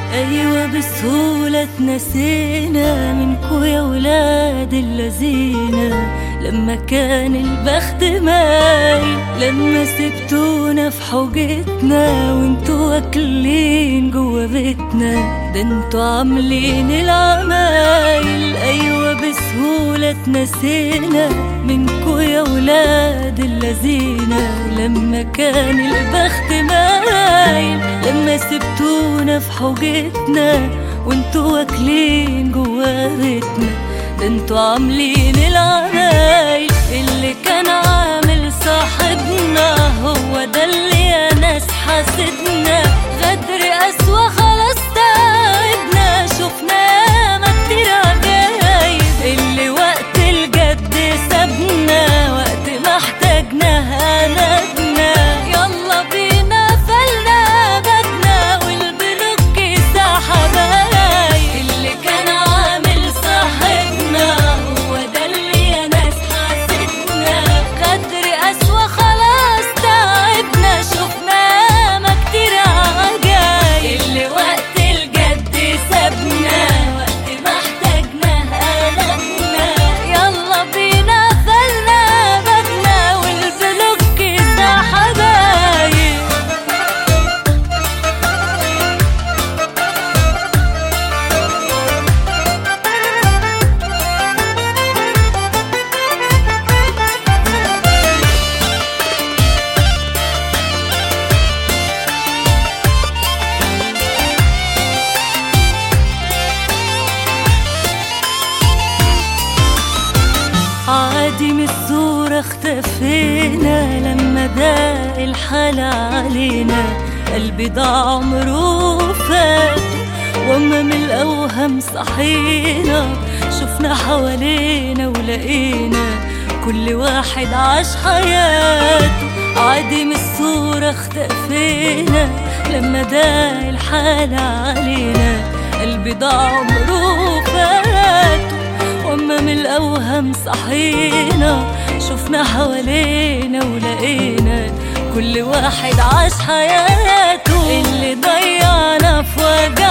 أيوة بسهولة اتنسينا منكو يا ولاد اللذينة لما كان البخت مايل لما سبتونا في حوجتنا وانتوا واكلين جوا بيتنا ده انتوا عاملين العمايل أيوة بسهولة اتنسينا منكو يا ولاد اللذينة لما كان البخت مايل لما سبتونا في حوجتنا وانتوا واكلين جوا بيتنا ده انتوا عاملين العمايل اللي كان عامل صاحبنا هو ده اللي يا ناس حاسدنا غدر أسوأ خلاص تعبنا شفنا ما كتير عجايب اللي وقت الجد سابنا وقت ما احتاجناها ندنا يلا بينا فلنا بدنا والبلوك سحبايب اللي كان عامل صاحبنا هو ده اللي يا ناس حاسدنا غدر أسوأ خلاص تعبنا شفنا ما كتير عجايب اللي وقت الجد سابنا وقت ما احتاجناها لنا يلا بينا فلنا بدنا والبلوك ده حبايب عادي من الصورة اختفينا لما ضاق الحال علينا قلبي ضاع عمره فات وما من الأوهام صحينا شفنا حوالينا ولقينا كل واحد عاش حياته عادي من الصورة اختفينا لما ضاق الحال علينا قلبي ضاع عمره فات وما من الأوهام صحينا شفنا حوالينا ولقينا كل واحد عاش حياته اللي ضيعنا في وجع